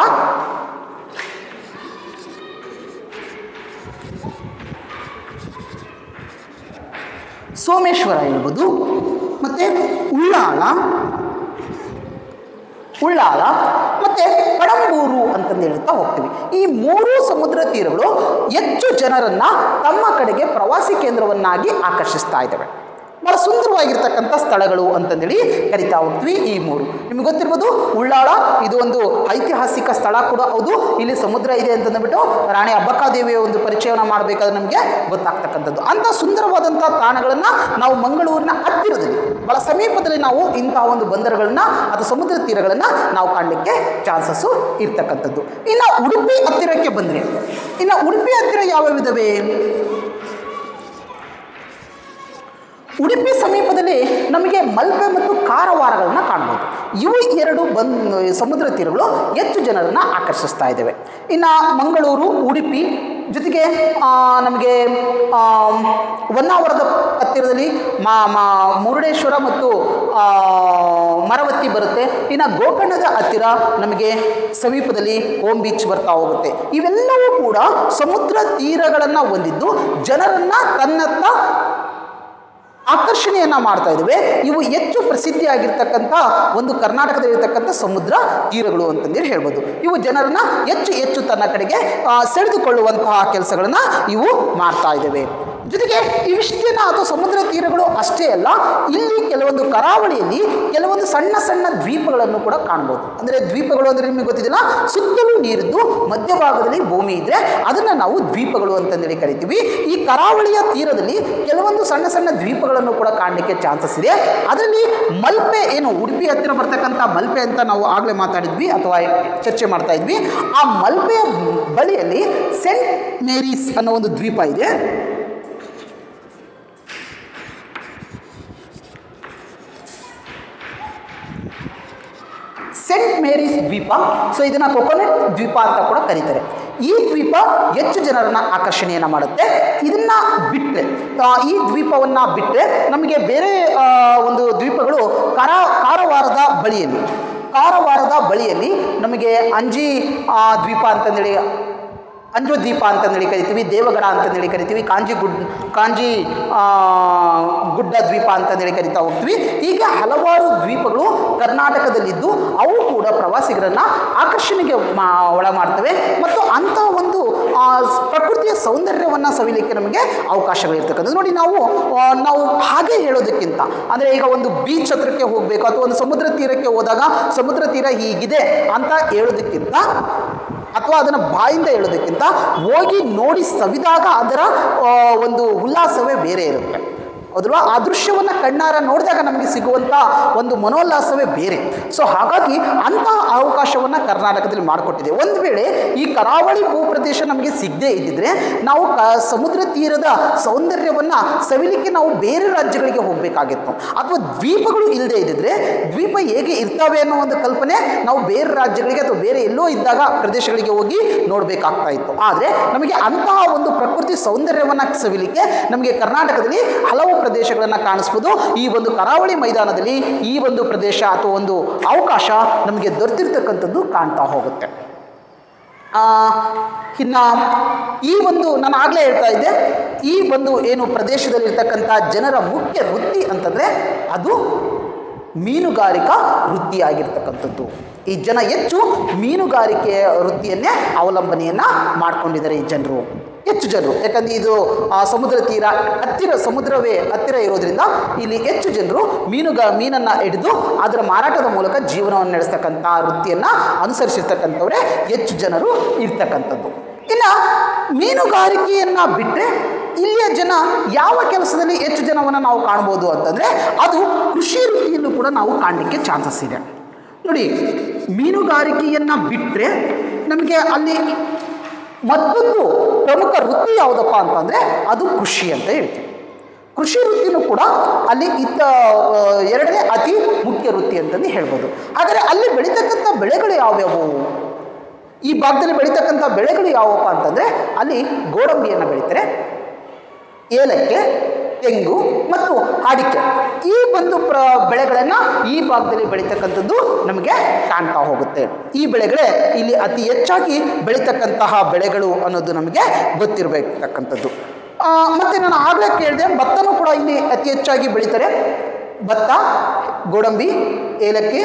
ಸೋಮೇಶ್ವರ ಹೇಳ್ಬೋದು ಮತ್ತು ಉಳ್ಳಾಳ ಉಳ್ಳಾಲ ಮತ್ತು ಪಡಂಬೂರು ಅಂತಂದು ಹೇಳ್ತಾ ಹೋಗ್ತೀವಿ ಈ ಮೂರೂ ಸಮುದ್ರ ತೀರಗಳು ಹೆಚ್ಚು ಜನರನ್ನು ತಮ್ಮ ಕಡೆಗೆ ಪ್ರವಾಸಿ ಕೇಂದ್ರವನ್ನಾಗಿ ಆಕರ್ಷಿಸ್ತಾ ಇದ್ದಾವೆ ಬಹಳ ಸುಂದರವಾಗಿರ್ತಕ್ಕಂಥ ಸ್ಥಳಗಳು ಅಂತಂದೇಳಿ ಕರಿತಾ ಹೋಗ್ತೀವಿ ಈ ಮೂರು ನಿಮ್ಗೆ ಗೊತ್ತಿರ್ಬೋದು ಉಳ್ಳಾಳ ಇದು ಒಂದು ಐತಿಹಾಸಿಕ ಸ್ಥಳ ಕೂಡ ಹೌದು ಇಲ್ಲಿ ಸಮುದ್ರ ಇದೆ ಅಂತಂದ್ಬಿಟ್ಟು ರಾಣಿ ಅಬ್ಬಕ್ಕಾದೇವಿಯ ಒಂದು ಪರಿಚಯವನ್ನು ಮಾಡಬೇಕಾದ್ರೆ ನಮಗೆ ಗೊತ್ತಾಗ್ತಕ್ಕಂಥದ್ದು ಅಂಥ ಸುಂದರವಾದಂಥ ತಾಣಗಳನ್ನು ನಾವು ಮಂಗಳೂರಿನ ಹತ್ತಿರದಲ್ಲಿ ಬಹಳ ಸಮೀಪದಲ್ಲಿ ನಾವು ಇಂತಹ ಒಂದು ಬಂದರುಗಳನ್ನ ಅಥವಾ ಸಮುದ್ರ ತೀರಗಳನ್ನು ನಾವು ಕಾಣಲಿಕ್ಕೆ ಚಾನ್ಸಸ್ಸು ಇರ್ತಕ್ಕಂಥದ್ದು ಇನ್ನು ಉಡುಪಿ ಹತ್ತಿರಕ್ಕೆ ಬಂದರೆ ಇನ್ನು ಉಡುಪಿ ಹತ್ತಿರ ಯಾವ್ಯಾವಿದಾವೆ ಉಡುಪಿ ಸಮೀಪದಲ್ಲಿ ನಮಗೆ ಮಲ್ಪೆ ಮತ್ತು ಕಾರವಾರಗಳನ್ನು ಕಾಣ್ಬೋದು ಇವು ಎರಡು ಬಂದ್ ಸಮುದ್ರ ತೀರಗಳು ಹೆಚ್ಚು ಜನರನ್ನು ಆಕರ್ಷಿಸ್ತಾ ಇದ್ದಾವೆ ಇನ್ನು ಮಂಗಳೂರು ಉಡುಪಿ ಜೊತೆಗೆ ಆ, ನಮಗೆ ಆ, ಹೊನ್ನಾವರದ ಹತ್ತಿರದಲ್ಲಿ ಮಾ ಮಾ ಮುರುಡೇಶ್ವರ ಮತ್ತು ಆ, ಮರವತ್ತಿ ಬರುತ್ತೆ ಇನ್ನು ಗೋಕರ್ಣದ ಹತ್ತಿರ ನಮಗೆ ಸಮೀಪದಲ್ಲಿ ಹೋಮ್ ಬೀಚ್ ಬರ್ತಾ ಹೋಗುತ್ತೆ ಇವೆಲ್ಲವೂ ಕೂಡ ಸಮುದ್ರ ತೀರಗಳನ್ನು ಹೊಂದಿದ್ದು ಜನರನ್ನು ತನ್ನತ್ತ ಆಕರ್ಷಣೆಯನ್ನು ಮಾಡ್ತಾ ಇದ್ದಾವೆ ಇವು ಹೆಚ್ಚು ಪ್ರಸಿದ್ಧಿಯಾಗಿರ್ತಕ್ಕಂಥ ಒಂದು ಕರ್ನಾಟಕದಲ್ಲಿರ್ತಕ್ಕಂಥ ಸಮುದ್ರ ತೀರಗಳು ಅಂತಂದೇಳಿ ಹೇಳ್ಬೋದು ಇವು ಜನರನ್ನ ಹೆಚ್ಚು ಹೆಚ್ಚು ತನ್ನ ಕಡೆಗೆ ಆ, ಸೆಳೆದುಕೊಳ್ಳುವಂತಹ ಕೆಲಸಗಳನ್ನು ಇವು ಮಾಡ್ತಾ ಇದ್ದಾವೆ ಜೊತೆಗೆ ಇವಿಷ್ಟೇನ ಅಥವಾ ಸಮುದ್ರ ತೀರಗಳು ಅಷ್ಟೇ ಅಲ್ಲ ಇಲ್ಲಿ ಕೆಲವೊಂದು ಕರಾವಳಿಯಲ್ಲಿ ಕೆಲವೊಂದು ಸಣ್ಣ ಸಣ್ಣ ದ್ವೀಪಗಳನ್ನು ಕೂಡ ಕಾಣ್ಬೋದು ಅಂದರೆ ದ್ವೀಪಗಳು ಅಂದರೆ ನಿಮಗೆ ಗೊತ್ತಿದೆಯಲ್ಲ ಸುತ್ತಲೂ ನೀರಿದ್ದು ಮಧ್ಯಭಾಗದಲ್ಲಿ ಭೂಮಿ ಇದ್ದರೆ ಅದನ್ನು ನಾವು ದ್ವೀಪಗಳು ಅಂತಂದೇಳಿ ಕರಿತೀವಿ ಈ ಕರಾವಳಿಯ ತೀರದಲ್ಲಿ ಕೆಲವೊಂದು ಸಣ್ಣ ಸಣ್ಣ ದ್ವೀಪಗಳನ್ನು ಕೂಡ ಕಾಣಲಿಕ್ಕೆ ಚಾನ್ಸಸ್ ಇದೆ ಅದರಲ್ಲಿ ಮಲ್ಪೆ ಏನು ಉಡುಪಿ ಹತ್ತಿರ ಬರ್ತಕ್ಕಂಥ ಮಲ್ಪೆ ಅಂತ ನಾವು ಆಗಲೇ ಮಾತಾಡಿದ್ವಿ ಅಥವಾ ಚರ್ಚೆ ಮಾಡ್ತಾ ಇದ್ವಿ ಆ ಮಲ್ಪೆಯ ಬಳಿಯಲ್ಲಿ ಸೆಂಟ್ ಮೇರೀಸ್ ಅನ್ನೋ ಒಂದು ದ್ವೀಪ ಇದೆ ಸೆಂಟ್ ಮೇರೀಸ್ ದ್ವೀಪ ಸೊ ಇದನ್ನು ಕೊಕೊನಟ್ ದ್ವೀಪ ಅಂತ ಕೂಡ ಕರೀತಾರೆ ಈ ದ್ವೀಪ ಹೆಚ್ಚು ಜನರನ್ನ ಆಕರ್ಷಣೆಯನ್ನು ಮಾಡುತ್ತೆ ಇದನ್ನ ಬಿಟ್ಟರೆ ಈ ದ್ವೀಪವನ್ನು ಬಿಟ್ಟರೆ ನಮಗೆ ಬೇರೆ ಆ, ಒಂದು ದ್ವೀಪಗಳು ಕರ ಕಾರವಾರದ ಬಳಿಯಲ್ಲಿ ಕಾರವಾರದ ಬಳಿಯಲ್ಲಿ ನಮಗೆ ಅಂಜಿ ಆ, ದ್ವೀಪ ಅಂತಂದೇಳಿ ಅಂಜು ದ್ವೀಪ ಅಂತಂದೇಳಿ ಕರಿತೀವಿ ದೇವಗಡ ಅಂತಂದೇಳಿ ಕರಿತೀವಿ ಕಾಂಜಿ ಗುಡ್ ಕಾಂಜಿ ಆ, ಗುಡ್ಡ ದ್ವೀಪ ಅಂತಂದೇಳಿ ಕರಿತಾ ಹೋಗ್ತೀವಿ ಹೀಗೆ ಹಲವಾರು ದ್ವೀಪಗಳು ಕರ್ನಾಟಕದಲ್ಲಿದ್ದು ಅವು ಕೂಡ ಪ್ರವಾಸಿಗರನ್ನು ಆಕರ್ಷಣೆಗೆ ಮಾ ಒಳ ಮಾಡ್ತವೆ ಮತ್ತು ಅಂಥ ಒಂದು ಆ, ಸ್- ಪ್ರಕೃತಿಯ ಸೌಂದರ್ಯವನ್ನು ಸವಿಲಿಕ್ಕೆ ನಮಗೆ ಅವಕಾಶಗಳಿರ್ತಕ್ಕಂಥದ್ದು ನೋಡಿ ನಾವು ಆ, ನಾವು ಹಾಗೆ ಹೇಳೋದಕ್ಕಿಂತ ಅಂದರೆ ಈಗ ಒಂದು ಬೀಚ್ ಹತ್ರಕ್ಕೆ ಹೋಗಬೇಕು ಅಥವಾ ಒಂದು ಸಮುದ್ರ ತೀರಕ್ಕೆ ಹೋದಾಗ ಸಮುದ್ರ ತೀರ ಹೀಗಿದೆ ಅಂತ ಹೇಳೋದಕ್ಕಿಂತ ಅಥವಾ ಅದನ್ನು ಬಾಯಿಂದ ಹೇಳೋದಕ್ಕಿಂತ ಹೋಗಿ ನೋಡಿ ಸವಿದಾಗ ಅದರ ಆ, ಒಂದು ಉಲ್ಲಾಸವೇ ಬೇರೆ ಇರುತ್ತೆ ಹೌದಲ್ವಾ ಆ ದೃಶ್ಯವನ್ನು ಕಣ್ಣಾರ ನೋಡಿದಾಗ ನಮಗೆ ಸಿಗುವಂಥ ಒಂದು ಮನೋಲ್ಲಾಸವೇ ಬೇರೆ ಸೊ ಹಾಗಾಗಿ ಅಂತಹ ಅವಕಾಶವನ್ನು ಕರ್ನಾಟಕದಲ್ಲಿ ಮಾಡಿಕೊಟ್ಟಿದೆ ಒಂದು ವೇಳೆ ಈ ಕರಾವಳಿ ಭೂಪ್ರದೇಶ ನಮಗೆ ಸಿಗದೇ ಇದ್ದಿದ್ರೆ ನಾವು ಕ ಸಮುದ್ರ ತೀರದ ಸೌಂದರ್ಯವನ್ನು ಸವಿಲಿಕ್ಕೆ ನಾವು ಬೇರೆ ರಾಜ್ಯಗಳಿಗೆ ಹೋಗಬೇಕಾಗಿತ್ತು ಅಥವಾ ದ್ವೀಪಗಳು ಇಲ್ಲದೆ ಇದ್ದಿದ್ರೆ ದ್ವೀಪ ಹೇಗೆ ಇರ್ತವೆ ಅನ್ನೋ ಒಂದು ಕಲ್ಪನೆ ನಾವು ಬೇರೆ ರಾಜ್ಯಗಳಿಗೆ ಅಥವಾ ಬೇರೆ ಎಲ್ಲೋ ಇದ್ದಾಗ ಪ್ರದೇಶಗಳಿಗೆ ಹೋಗಿ ನೋಡಬೇಕಾಗ್ತಾ ಇತ್ತು ಆದರೆ ನಮಗೆ ಅಂತಹ ಒಂದು ಪ್ರಕೃತಿ ಸೌಂದರ್ಯವನ್ನು ಸವಿಲಿಕ್ಕೆ ನಮಗೆ ಕರ್ನಾಟಕದಲ್ಲಿ ಹಲವು ಪ್ರದೇಶಗಳನ್ನು ಕಾಣಿಸ್ಬೋದು ಈ ಒಂದು ಕರಾವಳಿ ಮೈದಾನದಲ್ಲಿ ಈ ಒಂದು ಪ್ರದೇಶ ಅಥವಾ ಒಂದು ಅವಕಾಶ ನಮಗೆ ದೊರೆತಿರ್ತಕ್ಕಂಥದ್ದು ಕಾಣ್ತಾ ಹೋಗುತ್ತೆ ಇನ್ನು ಈ ಒಂದು ನಾನು ಆಗಲೇ ಹೇಳ್ತಾ ಇದ್ದೆ ಈ ಒಂದು ಏನು ಪ್ರದೇಶದಲ್ಲಿರ್ತಕ್ಕಂಥ ಜನರ ಮುಖ್ಯ ವೃತ್ತಿ ಅಂತಂದರೆ ಅದು ಮೀನುಗಾರಿಕಾ ವೃತ್ತಿಯಾಗಿರ್ತಕ್ಕಂಥದ್ದು ಈ ಜನ ಹೆಚ್ಚು ಮೀನುಗಾರಿಕೆಯ ವೃತ್ತಿಯನ್ನೇ ಅವಲಂಬನೆಯನ್ನು ಮಾಡ್ಕೊಂಡಿದ್ದಾರೆ ಈ ಜನರು ಹೆಚ್ಚು ಜನರು ಯಾಕಂದರೆ ಇದು ಆ, ಸಮುದ್ರ ತೀರ ಹತ್ತಿರ ಸಮುದ್ರವೇ ಹತ್ತಿರ ಇರೋದ್ರಿಂದ ಇಲ್ಲಿ ಹೆಚ್ಚು ಜನರು ಮೀನುಗ ಮೀನನ್ನು ಹಿಡಿದು ಅದರ ಮಾರಾಟದ ಮೂಲಕ ಜೀವನವನ್ನು ನಡೆಸ್ತಕ್ಕಂಥ ವೃತ್ತಿಯನ್ನು ಅನುಸರಿಸಿರ್ತಕ್ಕಂಥವರೇ ಹೆಚ್ಚು ಜನರು ಇರ್ತಕ್ಕಂಥದ್ದು ಇನ್ನು ಮೀನುಗಾರಿಕೆಯನ್ನು ಬಿಟ್ಟರೆ ಇಲ್ಲಿಯ ಜನ ಯಾವ ಕೆಲಸದಲ್ಲಿ ಹೆಚ್ಚು ಜನವನ್ನು ನಾವು ಕಾಣ್ಬೋದು ಅಂತಂದರೆ ಅದು ಕೃಷಿ ವೃತ್ತಿಯಲ್ಲೂ ಕೂಡ ನಾವು ಕಾಣಲಿಕ್ಕೆ ಚಾನ್ಸಸ್ ಇದೆ ನೋಡಿ ಮೀನುಗಾರಿಕೆಯನ್ನು ಬಿಟ್ಟರೆ ನಮಗೆ ಅಲ್ಲಿ ಮತ್ತೊಂದು ಪ್ರಮುಖ ವೃತ್ತಿ ಯಾವುದಪ್ಪ ಅಂತಂದರೆ ಅದು ಕೃಷಿ ಅಂತ ಹೇಳ್ತೀವಿ ಕೃಷಿ ವೃತ್ತಿನೂ ಕೂಡ ಅಲ್ಲಿ ಇತ್ತ ಆ, ಎರಡನೇ ಅತಿ ಮುಖ್ಯ ವೃತ್ತಿ ಅಂತಂದು ಹೇಳ್ಬೋದು ಹಾಗಾದರೆ ಅಲ್ಲಿ ಬೆಳೀತಕ್ಕಂಥ ಬೆಳೆಗಳು ಯಾವ್ಯಾವು ಈ ಭಾಗದಲ್ಲಿ ಬೆಳೀತಕ್ಕಂಥ ಬೆಳೆಗಳು ಯಾವುವಪ್ಪ ಅಂತಂದರೆ ಅಲ್ಲಿ ಗೋಡಂಬಿಯನ್ನು ಬೆಳೀತಾರೆ ಏಲಕ್ಕೆ ತೆಂಗು ಮತ್ತು ಅಡಿಕೆ ಈ ಒಂದು ಪ್ರ ಬೆಳೆಗಳನ್ನು ಈ ಭಾಗದಲ್ಲಿ ಬೆಳೀತಕ್ಕಂಥದ್ದು ನಮಗೆ ಕಾಣ್ತಾ ಹೋಗುತ್ತೆ ಈ ಬೆಳೆಗಳೇ ಇಲ್ಲಿ ಅತಿ ಹೆಚ್ಚಾಗಿ ಬೆಳೀತಕ್ಕಂತಹ ಬೆಳೆಗಳು ಅನ್ನೋದು ನಮಗೆ ಗೊತ್ತಿರಬೇಕಕ್ಕಂಥದ್ದು ಮತ್ತು ನಾನು ಆಗಲೇ ಕೇಳಿದೆ ಭತ್ತನೂ ಕೂಡ ಇಲ್ಲಿ ಅತಿ ಹೆಚ್ಚಾಗಿ ಬೆಳೀತಾರೆ ಭತ್ತ ಗೋಡಂಬಿ ಏಲಕ್ಕಿ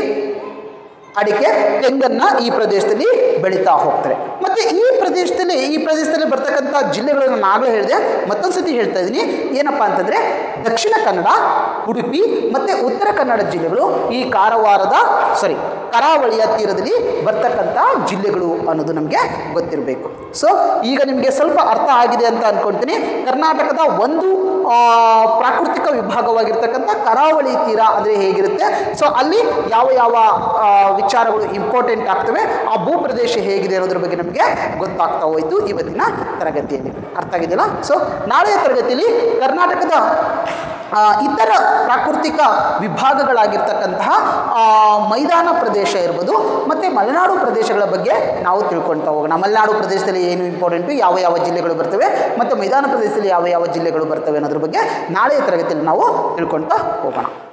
ಅಡಿಕೆ ತೆಂಗನ್ನ ಈ ಪ್ರದೇಶದಲ್ಲಿ ಬೆಳೀತಾ ಹೋಗ್ತಾರೆ ಮತ್ತು ಈ ಪ್ರದೇಶದಲ್ಲಿ ಈ ಪ್ರದೇಶದಲ್ಲಿ ಬರ್ತಕ್ಕಂಥ ಜಿಲ್ಲೆಗಳನ್ನು ನಾನು ಆಗಲೇ ಹೇಳಿದೆ ಮತ್ತೊಂದು ಸತಿ ಹೇಳ್ತಾ ಇದ್ದೀನಿ ಏನಪ್ಪ ಅಂತಂದರೆ ದಕ್ಷಿಣ ಕನ್ನಡ ಉಡುಪಿ ಮತ್ತು ಉತ್ತರ ಕನ್ನಡ ಜಿಲ್ಲೆಗಳು ಈ ಕಾರವಾರದ ಸಾರಿ ಕರಾವಳಿಯ ತೀರದಲ್ಲಿ ಬರ್ತಕ್ಕಂಥ ಜಿಲ್ಲೆಗಳು ಅನ್ನೋದು ನಮಗೆ ಗೊತ್ತಿರಬೇಕು ಸೊ ಈಗ ನಿಮಗೆ ಸ್ವಲ್ಪ ಅರ್ಥ ಆಗಿದೆ ಅಂತ ಅಂದ್ಕೊಳ್ತೀನಿ ಕರ್ನಾಟಕದ ಒಂದು ಆ, ಪ್ರಾಕೃತಿಕ ವಿಭಾಗವಾಗಿರ್ತಕ್ಕಂಥ ಕರಾವಳಿ ತೀರ ಅಂದರೆ ಹೇಗಿರುತ್ತೆ ಸೊ ಅಲ್ಲಿ ಯಾವ ಯಾವ ಆ, ವಿಚಾರಗಳು ಇಂಪಾರ್ಟೆಂಟ್ ಆಗ್ತವೆ ಆ ಭೂಪ್ರದೇಶ ಹೇಗಿದೆ ಅನ್ನೋದ್ರ ಬಗ್ಗೆ ನಮಗೆ ಗೊತ್ತಾಗ್ತಾ ಹೋಯಿತು ಇವತ್ತಿನ ತರಗತಿಯಲ್ಲಿ ಅರ್ಥ ಆಗಿದೆಯಲ್ಲ ಸೊ ನಾಳೆಯ ತರಗತಿಯಲ್ಲಿ ಕರ್ನಾಟಕದ ಆ, ಇತರ ಪ್ರಾಕೃತಿಕ ವಿಭಾಗಗಳಾಗಿರ್ತಕ್ಕಂತಹ ಆ, ಮೈದಾನ ಪ್ರದೇಶ ಇರ್ಬೋದು ಮತ್ತು ಮಲೆನಾಡು ಪ್ರದೇಶಗಳ ಬಗ್ಗೆ ನಾವು ತಿಳ್ಕೊಳ್ತಾ ಹೋಗೋಣ ಮಲೆನಾಡು ಪ್ರದೇಶದಲ್ಲಿ ಏನು ಇಂಪಾರ್ಟೆಂಟು ಯಾವ ಯಾವ ಜಿಲ್ಲೆಗಳು ಬರ್ತವೆ ಮತ್ತು ಮೈದಾನ ಪ್ರದೇಶದಲ್ಲಿ ಯಾವ ಯಾವ ಜಿಲ್ಲೆಗಳು ಬರ್ತವೆ ಅನ್ನೋದ್ರ ಬಗ್ಗೆ ನಾಳೆಯ ತರಗತಿಯಲ್ಲಿ ನಾವು ತಿಳ್ಕೊಳ್ತಾ ಹೋಗೋಣ